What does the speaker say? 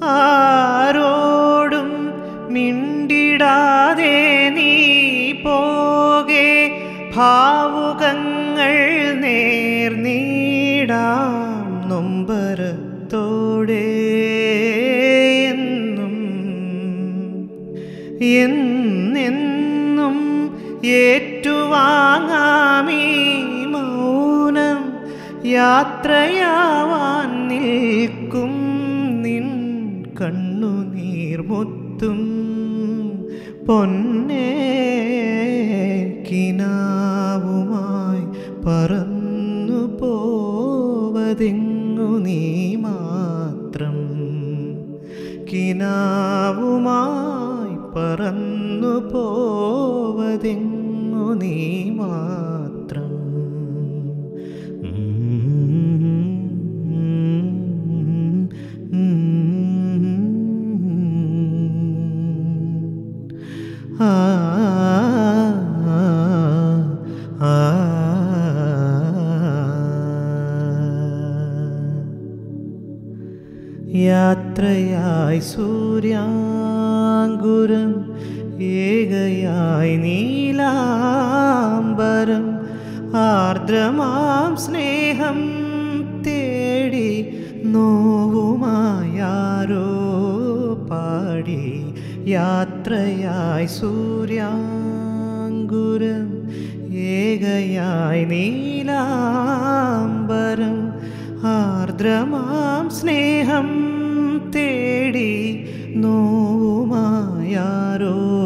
ആരോടും മിണ്ടിടാതെ നീ പോകെ ഭാവുകങ്ങൾ നേർനീടാം നൊമ്പരത്തോടെ എന്നും എന്നെന്നും ഏറ്റുവാങ്ങാമീ മൗനം യാത്രയാവാൻ നിൽക്കും നിൻ കണ്ണുനീർമുത്തും പൊന്നേ കിനാവുമായി പറന്നു പോവതെങ്ങു നീ മാത്രം കിനാവുമായി പറന്നു പോവതെങ്ങു നീ മാത്രം ആ ആ യാത്രയായി സൂര്യാങ്കുരം ഏകയായി നീലാംബരം ആർദ്രമാം സ്നേഹം തേടി നോവുമായാരോ പാടി യാത്രയായി സൂര്യാങ്കുരം ഏകയായി നീലാംബരം ആർദ്രമാം സ്നേഹം തേടി നോവുമായാരോ